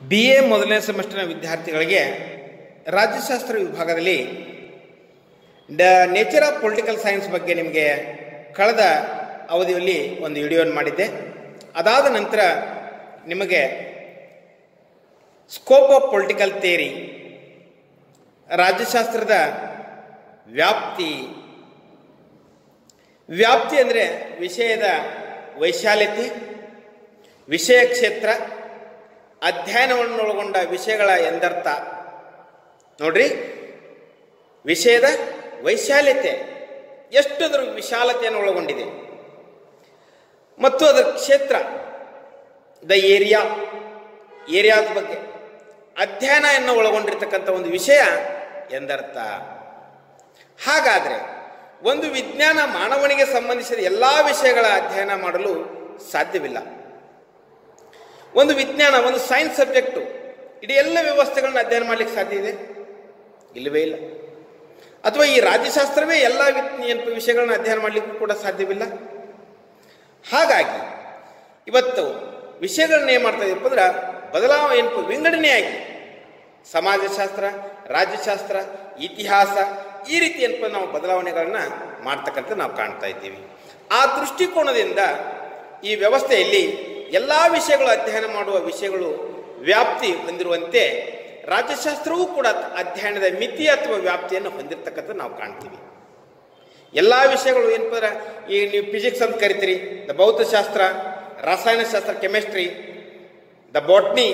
B A ಮೊದಲನೇ ಸೆಮಿಸ್ಟರ್ನ ವಿದ್ಯಾರ್ಥಿಗಳಿಗೆ ರಾಜ್ಯಶಾಸ್ತ್ರ ವಿಭಾಗದಲ್ಲಿ the nature of political science ಬಗ್ಗೆ ನಿಮಗೆ ಕಳೆದ ಅವಧಿಯಲ್ಲಿ ಒಂದು ವಿಡಿಯೋವನ್ನು ಮಾಡಿದ್ದೆ ಅದಾದ ನಂತರ ನಿಮಗೆ ಸ್ಕೋಪ್ ಆಫ್ ಪೊಲಿಟಿಕಲ್ ಥಿಯರಿ ರಾಜ್ಯಶಾಸ್ತ್ರದ ವ್ಯಾಪ್ತಿ ವ್ಯಾಪ್ತಿ ಅಂದರೆ ವಿಷಯದ ವೈಶಾಲ್ಯತೆ ವಿಷಯ ಕ್ಷೇತ್ರ ಅಧ್ಯಯನವನ್ನೊಳಗೊಂಡ ವಿಷಯಗಳ ಎಂದರ್ಥ ನೋಡ್ರಿ ವಿಷಯದ ವೈಶಾಲ್ಯತೆ ಎಷ್ಟು ಅದರ ವಿಶಾಲತೆಯನ್ನು ಒಳಗೊಂಡಿದೆ ಮತ್ತು ಅದರ ಕ್ಷೇತ್ರ ದ ಏರಿಯಾ ಏರಿಯಾದ ಬಗ್ಗೆ ಅಧ್ಯಯನವನ್ನು ಒಳಗೊಂಡಿರ್ತಕ್ಕಂಥ ಒಂದು ವಿಷಯ ಎಂದರ್ಥ ಹಾಗಾದರೆ ಒಂದು ವಿಜ್ಞಾನ ಮಾನವನಿಗೆ ಸಂಬಂಧಿಸಿದ ಎಲ್ಲ ವಿಷಯಗಳ ಅಧ್ಯಯನ ಮಾಡಲು ಸಾಧ್ಯವಿಲ್ಲ ಒಂದು ವಿಜ್ಞಾನ ಒಂದು ಸೈನ್ಸ್ ಸಬ್ಜೆಕ್ಟು ಇಡೀ ಎಲ್ಲ ವ್ಯವಸ್ಥೆಗಳನ್ನ ಅಧ್ಯಯನ ಮಾಡಲಿಕ್ಕೆ ಸಾಧ್ಯ ಇದೆ ಇಲ್ಲವೇ ಇಲ್ಲ ಅಥವಾ ಈ ರಾಜ್ಯಶಾಸ್ತ್ರವೇ ಎಲ್ಲ ವಿಜ್ಞಾನ ವಿಷಯಗಳನ್ನ ಅಧ್ಯಯನ ಮಾಡಲಿಕ್ಕೂ ಕೂಡ ಸಾಧ್ಯವಿಲ್ಲ ಹಾಗಾಗಿ ಇವತ್ತು ವಿಷಯಗಳನ್ನ ಏನು ಮಾಡ್ತಾ ಇದೀವಪ್ಪ ಅಂದ್ರೆ ಬದಲಾವಣೆ ಏನಪ್ಪ ವಿಂಗಡಣೆಯಾಗಿ ಸಮಾಜಶಾಸ್ತ್ರ ರಾಜ್ಯಶಾಸ್ತ್ರ ಇತಿಹಾಸ ಈ ರೀತಿ ಏನಪ್ಪ ನಾವು ಬದಲಾವಣೆಗಳನ್ನ ಮಾಡ್ತಕ್ಕಂಥ ನಾವು ಕಾಣ್ತಾ ಇದ್ದೀವಿ ಆ ದೃಷ್ಟಿಕೋನದಿಂದ ಈ ವ್ಯವಸ್ಥೆಯಲ್ಲಿ ಎಲ್ಲ ವಿಷಯಗಳು ಅಧ್ಯಯನ ಮಾಡುವ ವಿಷಯಗಳು ವ್ಯಾಪ್ತಿ ಹೊಂದಿರುವಂತೆ ರಾಜ್ಯಶಾಸ್ತ್ರವೂ ಕೂಡ ಅಧ್ಯಯನದ ಮಿತಿ ಅಥವಾ ವ್ಯಾಪ್ತಿಯನ್ನು ಹೊಂದಿರತಕ್ಕಂಥ ನಾವು ಕಾಣ್ತೀವಿ ಎಲ್ಲ ವಿಷಯಗಳು ಏನಪ್ಪ ಅಂದ್ರೆ ಈ ನೀವು ಫಿಸಿಕ್ಸ್ ಅಂತ ಕರಿತೀರಿ ದ ಭೌತಶಾಸ್ತ್ರ ರಾಸಾಯನಶಾಸ್ತ್ರ ಕೆಮಿಸ್ಟ್ರಿ ದ ಬಾಟ್ನಿ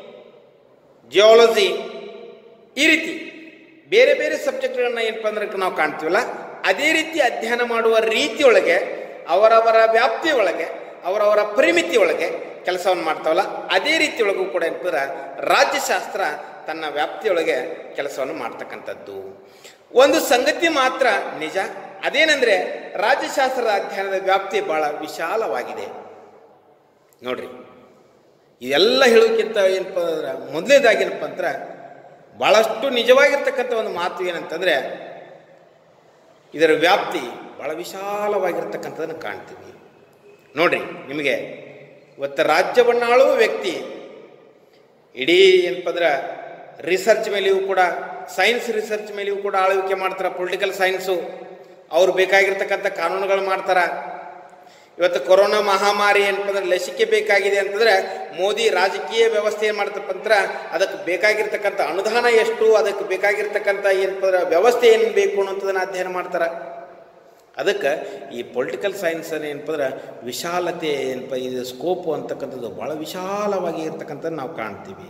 ಜಿಯಾಲಜಿ ಈ ರೀತಿ ಬೇರೆ ಬೇರೆ ಸಬ್ಜೆಕ್ಟ್ಗಳನ್ನ ಏನಪ್ಪ ಅಂದ್ರೆ ನಾವು ಕಾಣ್ತೀವಲ್ಲ ಅದೇ ರೀತಿ ಅಧ್ಯಯನ ಮಾಡುವ ರೀತಿಯೊಳಗೆ ಅವರವರ ವ್ಯಾಪ್ತಿಯೊಳಗೆ ಅವರವರ ಪರಿಮಿತಿ ಒಳಗೆ ಕೆಲಸವನ್ನು ಮಾಡ್ತಾವಲ್ಲ ಅದೇ ರೀತಿಯೊಳಗೂ ಕೂಡ ಏನಪ್ಪ ರಾಜ್ಯಶಾಸ್ತ್ರ ತನ್ನ ವ್ಯಾಪ್ತಿಯೊಳಗೆ ಕೆಲಸವನ್ನು ಮಾಡ್ತಕ್ಕಂಥದ್ದು ಒಂದು ಸಂಗತಿ ಮಾತ್ರ ನಿಜ ಅದೇನೆಂದ್ರೆ ರಾಜ್ಯಶಾಸ್ತ್ರದ ಅಧ್ಯಯನದ ವ್ಯಾಪ್ತಿ ಬಹಳ ವಿಶಾಲವಾಗಿದೆ ನೋಡ್ರಿ ಇದೆಲ್ಲ ಹೇಳೋಕ್ಕಿಂತ ಏನಪ್ಪ ಅಂದ್ರೆ ಮೊದಲೇದಾಗಿ ಏನಪ್ಪ ಅಂದ್ರೆ ಬಹಳಷ್ಟು ನಿಜವಾಗಿರ್ತಕ್ಕಂಥ ಒಂದು ಮಾತು ಏನಂತಂದ್ರೆ ಇದರ ವ್ಯಾಪ್ತಿ ಬಹಳ ವಿಶಾಲವಾಗಿರ್ತಕ್ಕಂಥದ್ದನ್ನು ಕಾಣ್ತೀವಿ ನೋಡ್ರಿ ನಿಮಗೆ ಇವತ್ತು ರಾಜ್ಯವನ್ನು ಆಳುವ ವ್ಯಕ್ತಿ ಇಡೀ ಏನಪ್ಪ ಅಂದ್ರೆ ರಿಸರ್ಚ್ ಮೇಲೆಯೂ ಕೂಡ ಸೈನ್ಸ್ ರಿಸರ್ಚ್ ಮೇಲೆಯೂ ಕೂಡ ಆಳ್ವಿಕೆ ಮಾಡ್ತಾರೆ ಪೊಲಿಟಿಕಲ್ ಸೈನ್ಸು ಅವ್ರು ಬೇಕಾಗಿರ್ತಕ್ಕಂಥ ಕಾನೂನುಗಳು ಮಾಡ್ತಾರ ಇವತ್ತು ಕೊರೋನಾ ಮಹಾಮಾರಿ ಏನಪ್ಪ ಅಂದ್ರೆ ಲಸಿಕೆ ಬೇಕಾಗಿದೆ ಅಂತಂದ್ರೆ ಮೋದಿ ರಾಜಕೀಯ ವ್ಯವಸ್ಥೆ ಏನು ಮಾಡ್ತಪ್ಪ ಅಂದ್ರೆ ಅದಕ್ಕೆ ಬೇಕಾಗಿರ್ತಕ್ಕಂಥ ಅನುದಾನ ಎಷ್ಟು ಅದಕ್ಕೆ ಬೇಕಾಗಿರ್ತಕ್ಕಂಥ ಏನಪ್ಪ ಅಂದ್ರೆ ವ್ಯವಸ್ಥೆ ಏನು ಬೇಕು ಅನ್ನೋಂಥದ್ದನ್ನ ಅಧ್ಯಯನ ಮಾಡ್ತಾರೆ ಅದಕ್ಕೆ ಈ ಪೊಲಿಟಿಕಲ್ ಸೈನ್ಸ್ ಏನಪ್ಪ ಅಂದ್ರೆ ವಿಶಾಲತೆ ಏನಪ್ಪ ಇದು ಸ್ಕೋಪು ಅಂತಕ್ಕಂಥದ್ದು ಭಾಳ ವಿಶಾಲವಾಗಿ ಇರ್ತಕ್ಕಂಥದ್ದು ನಾವು ಕಾಣ್ತೀವಿ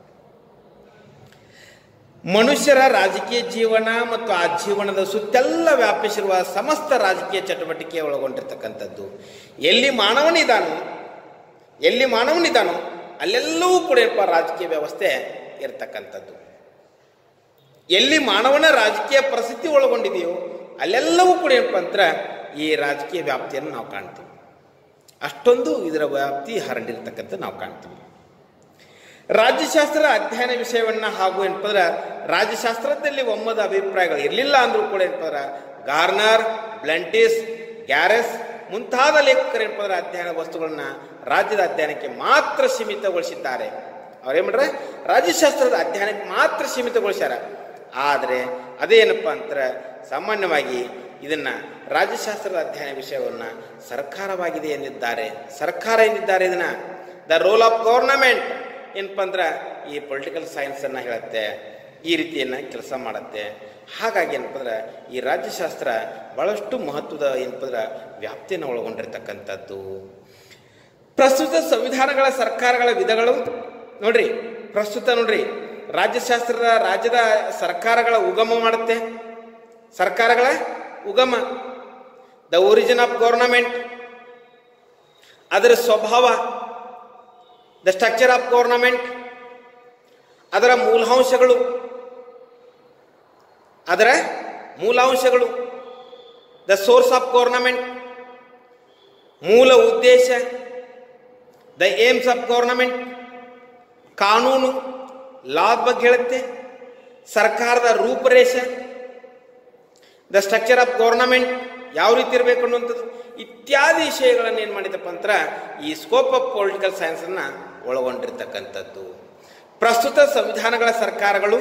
ಮನುಷ್ಯರ ರಾಜಕೀಯ ಜೀವನ ಮತ್ತು ಆ ಜೀವನದ ಸುತ್ತೆಲ್ಲ ವ್ಯಾಪಿಸಿರುವ ಸಮಸ್ತ ರಾಜಕೀಯ ಚಟುವಟಿಕೆ ಒಳಗೊಂಡಿರ್ತಕ್ಕಂಥದ್ದು ಎಲ್ಲಿ ಮಾನವನಿದಾನೋ ಎಲ್ಲಿ ಮಾನವನಿದಾನೋ ಅಲ್ಲೆಲ್ಲವೂ ಕೂಡ ಏನಪ್ಪ ರಾಜಕೀಯ ವ್ಯವಸ್ಥೆ ಇರ್ತಕ್ಕಂಥದ್ದು ಎಲ್ಲಿ ಮಾನವನ ರಾಜಕೀಯ ಪರಿಸ್ಥಿತಿ ಒಳಗೊಂಡಿದೆಯೋ ಅಲ್ಲೆಲ್ಲವೂ ಕೂಡ ಏನಪ್ಪ ಅಂದ್ರೆ ಈ ರಾಜಕೀಯ ವ್ಯಾಪ್ತಿಯನ್ನು ನಾವು ಕಾಣ್ತೀವಿ ಅಷ್ಟೊಂದು ಇದರ ವ್ಯಾಪ್ತಿ ಹರಡಿರ್ತಕ್ಕಂಥ ನಾವು ಕಾಣ್ತೀವಿ ರಾಜ್ಯಶಾಸ್ತ್ರ ಅಧ್ಯಯನ ವಿಷಯವನ್ನ ಹಾಗೂ ಏನಪ್ಪ ಅಂದ್ರೆ ರಾಜ್ಯಶಾಸ್ತ್ರದಲ್ಲಿ ಒಮ್ಮದ ಅಭಿಪ್ರಾಯಗಳು ಇರಲಿಲ್ಲ ಅಂದ್ರೂ ಕೂಡ ಏನಪ್ಪ ಅಂದ್ರೆ ಗಾರ್ನರ್ ಬ್ಲಂಟಿಸ್ ಗ್ಯಾರೆಸ್ ಮುಂತಾದ ಲೇಖಕರು ಏನಪ್ಪ ಅಂದ್ರೆ ಅಧ್ಯಯನ ವಸ್ತುಗಳನ್ನ ರಾಜ್ಯದ ಅಧ್ಯಯನಕ್ಕೆ ಮಾತ್ರ ಸೀಮಿತಗೊಳಿಸಿದ್ದಾರೆ ಅವ್ರೇನ್ ಮಾಡ್ರೆ ರಾಜ್ಯಶಾಸ್ತ್ರದ ಅಧ್ಯಯನಕ್ಕೆ ಮಾತ್ರ ಸೀಮಿತಗೊಳಿಸ್ಯಾರ ಆದರೆ ಅದೇನಪ್ಪ ಅಂತಾರೆ ಸಾಮಾನ್ಯವಾಗಿ ಇದನ್ನ ರಾಜ್ಯಶಾಸ್ತ್ರದ ಅಧ್ಯಯನ ವಿಷಯವನ್ನ ಸರ್ಕಾರವಾಗಿದೆ ಎಂದಿದ್ದಾರೆ ಸರ್ಕಾರ ಎಂದಿದ್ದಾರೆ ಇದನ್ನ ದ ರೋಲ್ ಆಫ್ ಗವರ್ನಮೆಂಟ್ ಏನಪ್ಪ ಅಂದ್ರೆ ಈ ಪೊಲಿಟಿಕಲ್ ಸೈನ್ಸನ್ನು ಹೇಳುತ್ತೆ ಈ ರೀತಿಯನ್ನು ಕೆಲಸ ಮಾಡುತ್ತೆ ಹಾಗಾಗಿ ಏನಪ್ಪ ಅಂದ್ರೆ ಈ ರಾಜ್ಯಶಾಸ್ತ್ರ ಬಹಳಷ್ಟು ಮಹತ್ವದ ಏನಪ್ಪ ಅಂದ್ರೆ ವ್ಯಾಪ್ತಿಯನ್ನು ಒಳಗೊಂಡಿರ್ತಕ್ಕಂಥದ್ದು ಪ್ರಸ್ತುತ ಸಂವಿಧಾನಗಳ ಸರ್ಕಾರಗಳ ವಿಧಗಳು ನೋಡ್ರಿ ಪ್ರಸ್ತುತ ನೋಡ್ರಿ ರಾಜ್ಯಶಾಸ್ತ್ರದ ರಾಜ್ಯದ ಸರ್ಕಾರಗಳ ಉಗಮ ಮಾಡುತ್ತೆ ಸರ್ಕಾರಗಳ ಉಗಮ ದ ಒರಿಜಿನ್ ಆಫ್ ಗವರ್ನಮೆಂಟ್ ಅದರ ಸ್ವಭಾವ ದ ಸ್ಟ್ರಕ್ಚರ್ ಆಫ್ ಗವರ್ನಮೆಂಟ್ ಅದರ ಮೂಲಾಂಶಗಳು ಅದರ ಮೂಲಾಂಶಗಳು ದ ಸೋರ್ಸ್ ಆಫ್ ಗವರ್ನಮೆಂಟ್ ಮೂಲ ಉದ್ದೇಶ ದ ಏಮ್ಸ್ ಆಫ್ ಗವರ್ನಮೆಂಟ್ ಕಾನೂನು ಲಾದ ಬಗ್ಗೆ ಹೇಳುತ್ತೆ ಸರ್ಕಾರದ ರೂಪರೇಷ ದ ಸ್ಟ್ರಕ್ಚರ್ ಆಫ್ ಗವರ್ನಮೆಂಟ್ ಯಾವ ರೀತಿ ಇರಬೇಕು ಅನ್ನುವಂಥದ್ದು ಇತ್ಯಾದಿ ವಿಷಯಗಳನ್ನು ಏನು ಮಾಡಿದಪ್ಪ ಅಂತರ ಈ ಸ್ಕೋಪ್ ಆಫ್ ಪೊಲಿಟಿಕಲ್ ಸೈನ್ಸನ್ನು ಒಳಗೊಂಡಿರ್ತಕ್ಕಂಥದ್ದು ಪ್ರಸ್ತುತ ಸಂವಿಧಾನಗಳ ಸರ್ಕಾರಗಳು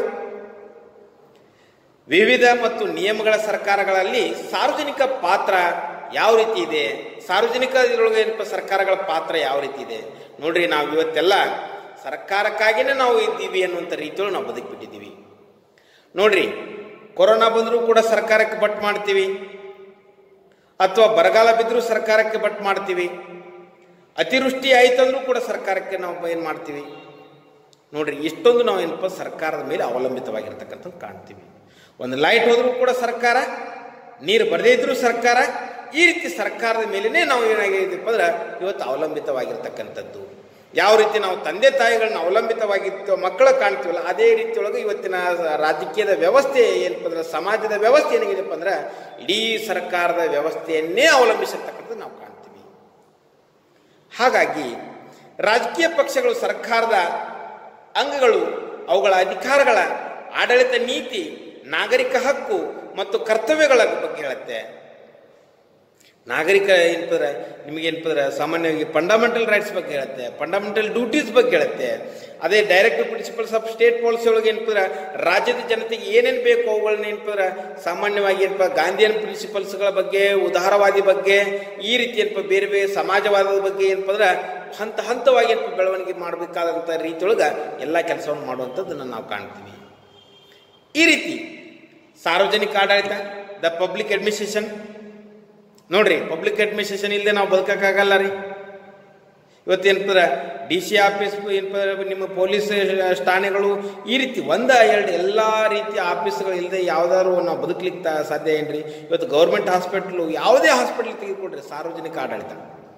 ವಿವಿಧ ಮತ್ತು ನಿಯಮಗಳ ಸರ್ಕಾರಗಳಲ್ಲಿ ಸಾರ್ವಜನಿಕ ಪಾತ್ರ ಯಾವ ರೀತಿ ಇದೆ ಸಾರ್ವಜನಿಕ ಇದ್ರೊಳಗೆ ಏನಪ್ಪ ಸರ್ಕಾರಗಳ ಪಾತ್ರ ಯಾವ ರೀತಿ ಇದೆ ನೋಡ್ರಿ ನಾವು ಇವತ್ತೆಲ್ಲ ಸರ್ಕಾರಕ್ಕಾಗಿನೇ ನಾವು ಇದ್ದೀವಿ ಅನ್ನುವಂಥ ರೀತಿಯೊಳಗೆ ನಾವು ಬದುಕಿಬಿಟ್ಟಿದ್ದೀವಿ ನೋಡ್ರಿ ಕೊರೋನಾ ಬಂದರೂ ಕೂಡ ಸರ್ಕಾರಕ್ಕೆ ಬಟ್ ಮಾಡ್ತೀವಿ ಅಥವಾ ಬರಗಾಲ ಬಿದ್ದರೂ ಸರ್ಕಾರಕ್ಕೆ ಬಟ್ ಮಾಡ್ತೀವಿ ಅತಿವೃಷ್ಟಿ ಆಯ್ತಂದ್ರೂ ಕೂಡ ಸರ್ಕಾರಕ್ಕೆ ನಾವು ಏನು ಮಾಡ್ತೀವಿ ನೋಡ್ರಿ ಇಷ್ಟೊಂದು ನಾವು ಏನಪ್ಪ ಸರ್ಕಾರದ ಮೇಲೆ ಅವಲಂಬಿತವಾಗಿರ್ತಕ್ಕಂಥದ್ದು ಕಾಣ್ತೀವಿ ಒಂದು ಲೈಟ್ ಹೋದರೂ ಕೂಡ ಸರ್ಕಾರ ನೀರು ಬರದೇ ಇದ್ರೂ ಸರ್ಕಾರ ಈ ರೀತಿ ಸರ್ಕಾರದ ಮೇಲೇ ನಾವು ಏನಾಗಿದ್ದೀಪ್ಪ ಅಂದ್ರೆ ಇವತ್ತು ಅವಲಂಬಿತವಾಗಿರ್ತಕ್ಕಂಥದ್ದು ಯಾವ ರೀತಿ ನಾವು ತಂದೆ ತಾಯಿಗಳನ್ನ ಅವಲಂಬಿತವಾಗಿತ್ತು ಮಕ್ಕಳ ಕಾಣ್ತೀವಲ್ಲ ಅದೇ ರೀತಿಯೊಳಗೆ ಇವತ್ತಿನ ರಾಜಕೀಯದ ವ್ಯವಸ್ಥೆ ಏನಪ್ಪ ಅಂದ್ರೆ ಸಮಾಜದ ವ್ಯವಸ್ಥೆ ಏನಾಗಿದೆಪ್ಪ ಅಂದ್ರೆ ಇಡೀ ಸರ್ಕಾರದ ವ್ಯವಸ್ಥೆಯನ್ನೇ ಅವಲಂಬಿಸಿರ್ತಕ್ಕಂಥದ್ದು ನಾವು ಕಾಣ್ತೀವಿ ಹಾಗಾಗಿ ರಾಜಕೀಯ ಪಕ್ಷಗಳು ಸರ್ಕಾರದ ಅಂಗಗಳು ಅವುಗಳ ಅಧಿಕಾರಗಳ ಆಡಳಿತ ನೀತಿ ನಾಗರಿಕ ಹಕ್ಕು ಮತ್ತು ಕರ್ತವ್ಯಗಳ ಬಗ್ಗೆ ಹೇಳುತ್ತೆ ನಾಗರಿಕ ಏನಪ್ಪ ನಿಮಗೆ ಏನಪ್ಪ ಸಾಮಾನ್ಯವಾಗಿ ಫಂಡಮೆಂಟಲ್ ರೈಟ್ಸ್ ಬಗ್ಗೆ ಹೇಳುತ್ತೆ ಫಂಡಮೆಂಟಲ್ ಡ್ಯೂಟೀಸ್ ಬಗ್ಗೆ ಹೇಳುತ್ತೆ ಅದೇ direct principles of state policy ಒಳಗೆ ಏನಪ್ಪ ರಾಜ್ಯದ ಜನತೆಗೆ ಏನೇನು ಬೇಕು ಅವುಗಳನ್ನ ಏನಪ್ಪ ಸಾಮಾನ್ಯವಾಗಿ ಏನಪ್ಪ ಗಾಂಧಿಯನ್ ಪ್ರಿನ್ಸಿಪಲ್ಸ್ಗಳ ಬಗ್ಗೆ ಉದಾರವಾದಿ ಬಗ್ಗೆ ಈ ರೀತಿ ಏನಪ್ಪ ಬೇರೆ ಬೇರೆ ಸಮಾಜವಾದದ ಬಗ್ಗೆ ಏನಪ್ಪ ಅಂದ್ರೆ ಹಂತ ಹಂತವಾಗಿ ಏನಪ್ಪ ಬೆಳವಣಿಗೆ ಮಾಡಬೇಕಾದಂಥ ರೀತಿಯೊಳಗೆ ಎಲ್ಲ ಕೆಲಸವನ್ನು ಮಾಡುವಂಥದ್ದನ್ನು ನಾವು ಕಾಣ್ತೀವಿ ಈ ರೀತಿ ಸಾರ್ವಜನಿಕ ಆಡಳಿತ ದ ಪಬ್ಲಿಕ್ ಅಡ್ಮಿನಿಸ್ಟ್ರೇಷನ್ ನೋಡ್ರಿ ಪಬ್ಲಿಕ್ ಅಡ್ಮಿನಿಸ್ಟ್ರೇಷನ್ ಇಲ್ಲದೆ ನಾವು ಬದುಕಕ್ಕಾಗಲ್ಲ ರೀ ಇವತ್ತು ಏನಪ್ಪ ಡಿ ಸಿ ಆಫೀಸ್ ಏನಪ್ಪ ನಿಮ್ಮ ಪೊಲೀಸ್ ಠಾಣೆಗಳು ಈ ರೀತಿ ಒಂದ ಎರಡು ಎಲ್ಲ ರೀತಿಯ ಆಫೀಸ್ಗಳು ಇಲ್ಲದೆ ಯಾವ್ದಾದ್ರು ನಾವು ಬದುಕಲಿಕ್ಕೆ ತ- ಸಾಧ್ಯ ಏನ್ರಿ ಇವತ್ತು ಗೌರ್ಮೆಂಟ್ ಹಾಸ್ಪಿಟ್ಲು ಯಾವುದೇ ಹಾಸ್ಪಿಟ್ಲ್ ತೆಗೆದುಕೊಡ್ರಿ ಸಾರ್ವಜನಿಕ ಆಡಳಿತ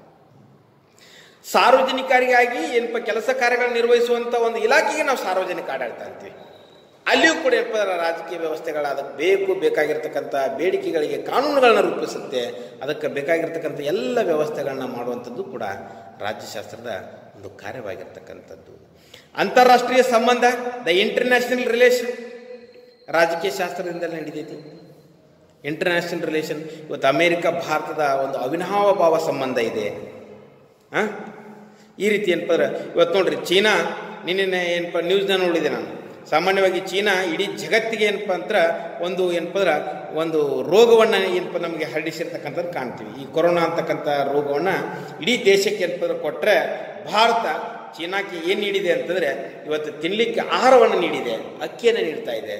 ಸಾರ್ವಜನಿಕರಿಗಾಗಿ ಏನಪ್ಪ ಕೆಲಸ ಕಾರ್ಯಗಳನ್ನು ನಿರ್ವಹಿಸುವಂಥ ಒಂದು ಇಲಾಖೆಗೆ ನಾವು ಸಾರ್ವಜನಿಕ ಆಡಳಿತ ಅಂತೀವಿ ಅಲ್ಲಿಯೂ ಕೂಡ ಏನಪ್ಪ ಅಂದ್ರೆ ರಾಜಕೀಯ ವ್ಯವಸ್ಥೆಗಳ ಅದಕ್ಕೆ ಬೇಕು ಬೇಕಾಗಿರ್ತಕ್ಕಂಥ ಬೇಡಿಕೆಗಳಿಗೆ ಕಾನೂನುಗಳನ್ನ ರೂಪಿಸುತ್ತೆ ಅದಕ್ಕೆ ಬೇಕಾಗಿರ್ತಕ್ಕಂಥ ಎಲ್ಲ ವ್ಯವಸ್ಥೆಗಳನ್ನ ಮಾಡುವಂಥದ್ದು ಕೂಡ ರಾಜ್ಯಶಾಸ್ತ್ರದ ಒಂದು ಕಾರ್ಯವಾಗಿರ್ತಕ್ಕಂಥದ್ದು ಅಂತಾರಾಷ್ಟ್ರೀಯ ಸಂಬಂಧ ದ ಇಂಟರ್ನ್ಯಾಷನಲ್ ರಿಲೇಷನ್ ರಾಜಕೀಯ ಶಾಸ್ತ್ರದಿಂದಲೇ ನಡೀತೈತಿ ಇಂಟರ್ನ್ಯಾಷನಲ್ ರಿಲೇಷನ್ ಇವತ್ತು ಅಮೇರಿಕ ಭಾರತದ ಒಂದು ಅವಿನಾಭಾವ ಸಂಬಂಧ ಇದೆ ಆ? ಈ ರೀತಿ ಏನಪ್ಪ ಅಂದ್ರೆ ಇವತ್ತು ನೋಡ್ರಿ ಚೀನಾ ನಿನ್ನೆ ಏನಪ್ಪ ನ್ಯೂಸ್ನ ನೋಡಿದೆ ನಾನು ಸಾಮಾನ್ಯವಾಗಿ ಚೀನಾ ಇಡೀ ಜಗತ್ತಿಗೆ ಏನಪ್ಪ ಅಂತ ಒಂದು ಏನಪ್ಪ ಅಂದ್ರೆ ಒಂದು ರೋಗವನ್ನು ಏನಪ್ಪ ನಮಗೆ ಹರಡಿಸಿರ್ತಕ್ಕಂಥದ್ದು ಕಾಣ್ತೀವಿ ಈ ಕೊರೋನಾ ಅಂತಕ್ಕಂಥ ರೋಗವನ್ನು ಇಡೀ ದೇಶಕ್ಕೆ ಏನಪ್ಪ ಅಂದ್ರೆ ಕೊಟ್ಟರೆ ಭಾರತ ಚೀನಾಕ್ಕೆ ಏನು ನೀಡಿದೆ ಅಂತಂದರೆ ಇವತ್ತು ತಿನ್ನಲಿಕ್ಕೆ ಆಹಾರವನ್ನು ನೀಡಿದೆ ಅಕ್ಕಿಯನ್ನು ನೀಡ್ತಾ ಇದೆ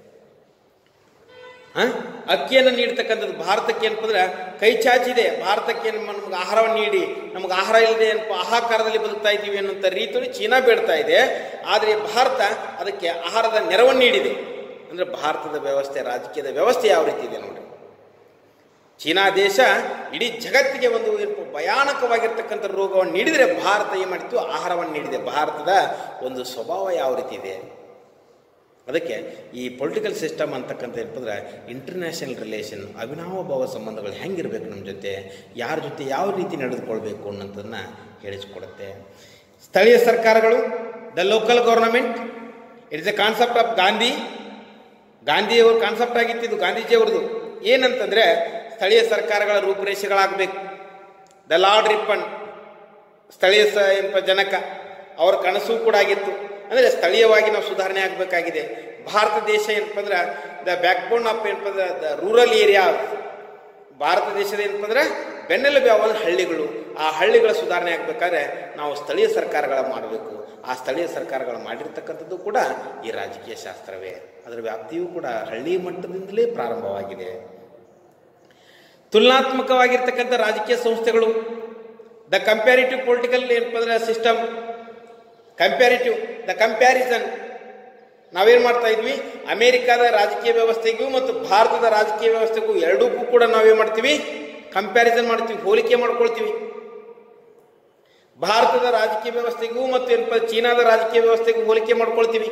ಆ? ಅಕ್ಕಿಯನ್ನು ನೀಡ್ತಕ್ಕಂಥದ್ದು ಭಾರತಕ್ಕೆ ಏನಪ್ಪ ಅಂದ್ರೆ ಕೈ ಚಾಚಿದೆ ಭಾರತಕ್ಕೆ ಏನು ನಮ್ಗೆ ಆಹಾರವನ್ನು ನೀಡಿ ನಮ್ಗೆ ಆಹಾರ ಇಲ್ಲದೆ ಏನಪ್ಪ ಆಹಾಕಾರದಲ್ಲಿ ಬದುಕ್ತಾ ಇದ್ದೀವಿ ಅನ್ನುವಂಥ ರೀತಿಯಲ್ಲಿ ಚೀನಾ ಬೇಡ್ತಾ ಇದೆ ಆದರೆ ಭಾರತ ಅದಕ್ಕೆ ಆಹಾರದ ನೆರವನ್ನು ನೀಡಿದೆ ಅಂದ್ರೆ ಭಾರತದ ವ್ಯವಸ್ಥೆ ರಾಜಕೀಯದ ವ್ಯವಸ್ಥೆ ಯಾವ ರೀತಿ ಇದೆ ನೋಡಿ ಚೀನಾ ದೇಶ ಇಡೀ ಜಗತ್ತಿಗೆ ಒಂದು ಏನಪ್ಪ ಭಯಾನಕವಾಗಿರ್ತಕ್ಕಂಥ ರೋಗವನ್ನು ನೀಡಿದರೆ ಭಾರತ ಏನು ಮಾಡಿತ್ತು ಆಹಾರವನ್ನು ನೀಡಿದೆ ಭಾರತದ ಒಂದು ಸ್ವಭಾವ ಯಾವ ರೀತಿ ಇದೆ ಅದಕ್ಕೆ ಈ ಪೊಲಿಟಿಕಲ್ ಸಿಸ್ಟಮ್ ಅಂತಕ್ಕಂಥ ಏನಂದ್ರೆ ಇಂಟರ್ನ್ಯಾಷನಲ್ ರಿಲೇಷನ್ ಅವಿನಾವಭಾವ ಸಂಬಂಧಗಳು ಹೆಂಗಿರ್ಬೇಕು ನಮ್ಮ ಜೊತೆ ಯಾರ ಜೊತೆ ಯಾವ ರೀತಿ ನಡೆದುಕೊಳ್ಬೇಕು ಅನ್ನೋದನ್ನು ಹೇಳಿಸ್ಕೊಡುತ್ತೆ ಸ್ಥಳೀಯ ಸರ್ಕಾರಗಳು the local government it's a concept of Gandhi ಗಾಂಧಿಯವ್ರ ಕಾನ್ಸೆಪ್ಟ್ ಆಗಿತ್ತು ಇದು ಗಾಂಧೀಜಿಯವ್ರದ್ದು ಏನಂತಂದ್ರೆ ಸ್ಥಳೀಯ ಸರ್ಕಾರಗಳ ರೂಪುರೇಷೆಗಳಾಗಬೇಕು ದ ಲಾರ್ಡ್ ರಿಪ್ಪನ್ ಸ್ಥಳೀಯ ಸ ಏನಪ್ಪ ಜನಕ ಅವರ ಕನಸು ಕೂಡ ಆಗಿತ್ತು ಅಂದರೆ ಸ್ಥಳೀಯವಾಗಿ ನಾವು ಸುಧಾರಣೆ ಆಗಬೇಕಾಗಿದೆ ಭಾರತ ದೇಶ ಏನಪ್ಪ ಅಂದ್ರೆ ದ ಬ್ಯಾಕ್ ಬೋನ್ ಆಫ್ ಏನಪ್ಪ ಅಂದ್ರೆ ದ ರೂರಲ್ ಏರಿಯಾ ಭಾರತ ದೇಶದ ಏನಪ್ಪ ಅಂದ್ರೆ ಬೆನ್ನೆಲುಬು ಯಾವ ಹಳ್ಳಿಗಳು ಆ ಹಳ್ಳಿಗಳ ಸುಧಾರಣೆ ಆಗಬೇಕಾದ್ರೆ ನಾವು ಸ್ಥಳೀಯ ಸರ್ಕಾರಗಳ ಮಾಡಬೇಕು ಆ ಸ್ಥಳೀಯ ಸರ್ಕಾರಗಳು ಮಾಡಿರ್ತಕ್ಕಂಥದ್ದು ಕೂಡ ಈ ರಾಜಕೀಯ ಶಾಸ್ತ್ರವೇ ಅದರ ವ್ಯಾಪ್ತಿಯೂ ಕೂಡ ಹಳ್ಳಿ ಮಟ್ಟದಿಂದಲೇ ಪ್ರಾರಂಭವಾಗಿದೆ ತುಲನಾತ್ಮಕವಾಗಿರ್ತಕ್ಕಂಥ ರಾಜಕೀಯ ಸಂಸ್ಥೆಗಳು ದ ಕಂಪ್ಯಾರಿಟಿವ್ ಪೊಲಿಟಿಕಲ್ ಏನಪ್ಪ ಅಂದ್ರೆ ಸಿಸ್ಟಮ್ ಕಂಪ್ಯಾರಿಟಿವ್ ದ ಕಂಪ್ಯಾರಿಸನ್ ನಾವೇನು ಮಾಡ್ತಾ ಇದ್ವಿ ಅಮೆರಿಕಾದ ರಾಜಕೀಯ ವ್ಯವಸ್ಥೆಗೂ ಮತ್ತು ಭಾರತದ ರಾಜಕೀಯ ವ್ಯವಸ್ಥೆಗೂ ಎರಡಕ್ಕೂ ಕೂಡ ನಾವೇನು ಮಾಡ್ತೀವಿ ಕಂಪ್ಯಾರಿಸನ್ ಮಾಡ್ತೀವಿ ಹೋಲಿಕೆ ಮಾಡ್ಕೊಳ್ತೀವಿ ಭಾರತದ ರಾಜಕೀಯ ವ್ಯವಸ್ಥೆಗೂ ಮತ್ತು ಏನಪ್ಪ ಚೀನಾದ ರಾಜಕೀಯ ವ್ಯವಸ್ಥೆಗೂ ಹೋಲಿಕೆ ಮಾಡ್ಕೊಳ್ತೀವಿ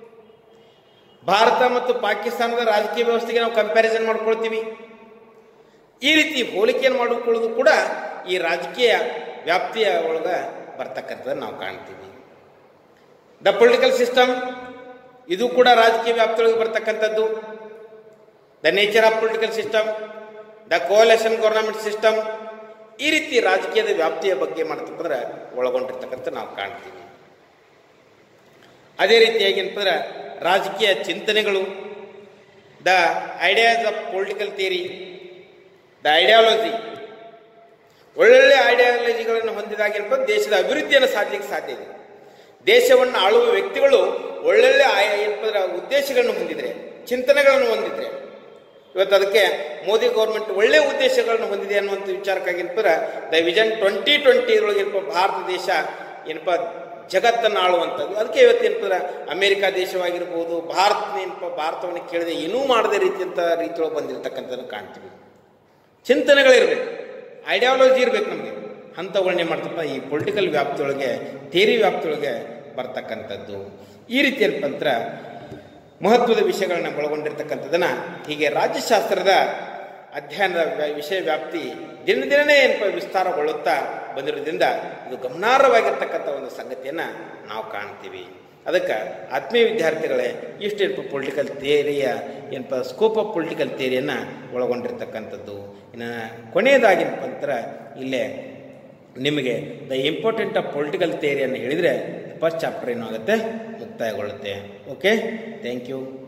ಭಾರತ ಮತ್ತು ಪಾಕಿಸ್ತಾನದ ರಾಜಕೀಯ ವ್ಯವಸ್ಥೆಗೆ ನಾವು ಕಂಪ್ಯಾರಿಸನ್ ಮಾಡ್ಕೊಳ್ತೀವಿ ಈ ರೀತಿ ಹೋಲಿಕೆಯನ್ನು ಮಾಡಿಕೊಳ್ಳೋದು ಕೂಡ ಈ ರಾಜಕೀಯ ವ್ಯಾಪ್ತಿಯ ಒಳಗೆ ಬರ್ತಕ್ಕಂಥದ್ದನ್ನು ನಾವು ಕಾಣ್ತೀವಿ ದ ಪೊಲಿಟಿಕಲ್ ಸಿಸ್ಟಮ್ ಇದು ಕೂಡ ರಾಜಕೀಯ ವ್ಯಾಪ್ತಿಯೊಳಗೆ ಬರ್ತಕ್ಕಂಥದ್ದು the nature of political system the coalition government system ಈ ರೀತಿ ರಾಜಕೀಯದ ವ್ಯಾಪ್ತಿಯ ಬಗ್ಗೆ ಮಾಡ್ತಕ್ಕಂದ್ರೆ ಒಳಗೊಂಡಿರ್ತಕ್ಕಂಥ ನಾವು ಕಾಣ್ತೀವಿ ಅದೇ ರೀತಿಯಾಗಿ ಏನಪ್ಪ ರಾಜಕೀಯ ಚಿಂತನೆಗಳು the ideas of political theory the ideology ಒಳ್ಳೊಳ್ಳೆ ಐಡಿಯಾಲಜಿಗಳನ್ನು ಹೊಂದಿದಾಗ ಏನಪ್ಪ ದೇಶದ ಅಭಿವೃದ್ಧಿಯನ್ನು ಸಾಧಲಿಕ್ಕೆ ಸಾಧ್ಯ ಇದೆ ದೇಶವನ್ನು ಆಳುವ ವ್ಯಕ್ತಿಗಳು ಒಳ್ಳೊಳ್ಳೆ ಆಯ ಏನಪ್ಪ ಅಂದ್ರೆ ಉದ್ದೇಶಗಳನ್ನು ಹೊಂದಿದ್ರೆ ಚಿಂತನೆಗಳನ್ನು ಹೊಂದಿದ್ರೆ ಇವತ್ತು ಅದಕ್ಕೆ ಮೋದಿ ಗೌರ್ಮೆಂಟ್ ಒಳ್ಳೆ ಉದ್ದೇಶಗಳನ್ನು ಹೊಂದಿದೆ ಅನ್ನುವಂಥ ವಿಚಾರಕ್ಕಾಗಿ ಏನಪ್ಪ ದ ವಿಷನ್ ಟ್ವೆಂಟಿ ಟ್ವೆಂಟಿ ಒಳಗೆ ಏನಪ್ಪ ಭಾರತ ದೇಶ ಏನಪ್ಪ ಜಗತ್ತನ್ನು ಆಳುವಂಥದ್ದು ಅದಕ್ಕೆ ಇವತ್ತು ಏನಪ್ಪ ಅಂದ್ರೆ ಅಮೆರಿಕ ದೇಶವಾಗಿರ್ಬೋದು ಭಾರತ ಏನಪ್ಪ ಭಾರತವನ್ನು ಕೇಳಿದೆ ಏನೂ ಮಾಡದೇ ರೀತಿಯಂಥ ರೀತಿಯೊಳಗೆ ಬಂದಿರತಕ್ಕಂಥದ್ದನ್ನು ಕಾಣ್ತೀವಿ ಚಿಂತನೆಗಳಿರ್ಬೇಕು ಐಡಿಯಾಲಜಿ ಇರ್ಬೇಕು ನಮಗೆ ಅಂಥವುಗಳನ್ನೇ ಮಾಡ್ತಪ್ಪ ಈ ಪೊಲಿಟಿಕಲ್ ವ್ಯಾಪ್ತಿಯೊಳಗೆ ಥೇರಿ ವ್ಯಾಪ್ತಿಯೊಳಗೆ ಬರ್ತಕ್ಕಂಥದ್ದು ಈ ರೀತಿ ಏನಪ್ಪ ಅಂದ್ರೆ ಮಹತ್ವದ ವಿಷಯಗಳನ್ನ ಒಳಗೊಂಡಿರ್ತಕ್ಕಂಥದ್ದನ್ನ ಹೀಗೆ ರಾಜ್ಯಶಾಸ್ತ್ರದ ಅಧ್ಯಯನದ ವ್ಯ- ವಿಷಯ ವ್ಯಾಪ್ತಿ ದಿನ ದಿನನೇ ಏನಪ್ಪ ವಿಸ್ತಾರಗೊಳ್ಳುತ್ತಾ ಬಂದಿರೋದ್ರಿಂದ ಇದು ಗಮನಾರ್ಹವಾಗಿರ್ತಕ್ಕಂಥ ಒಂದು ಸಂಗತಿಯನ್ನು ನಾವು ಕಾಣ್ತೀವಿ ಅದಕ್ಕೆ ಆತ್ಮೀಯ ವಿದ್ಯಾರ್ಥಿಗಳೇ ಇಷ್ಟು ಏನಪ್ಪ ಪೊಲಿಟಿಕಲ್ ಥಿಯರಿಯ ಏನಪ್ಪ ಸ್ಕೋಪ್ ಆಫ್ ಪೊಲಿಟಿಕಲ್ ಥಿಯರಿಯನ್ನು ಒಳಗೊಂಡಿರ್ತಕ್ಕಂಥದ್ದು ಇನ್ನು ಕೊನೆಯದಾಗಿನಪ್ಪ ಅಂತರ ಇಲ್ಲೇ ನಿಮಗೆ ದ ಇಂಪಾರ್ಟೆಂಟ್ ಆಫ್ ಪೊಲಿಟಿಕಲ್ ಥಿಯರಿಯನ್ನು ಹೇಳಿದರೆ ಫಸ್ಟ್ ಚಾಪ್ಟರ್ ಏನಾಗುತ್ತೆ ಮುಕ್ತಾಯಗೊಳ್ಳುತ್ತೆ ಓಕೆ ಥ್ಯಾಂಕ್ ಯು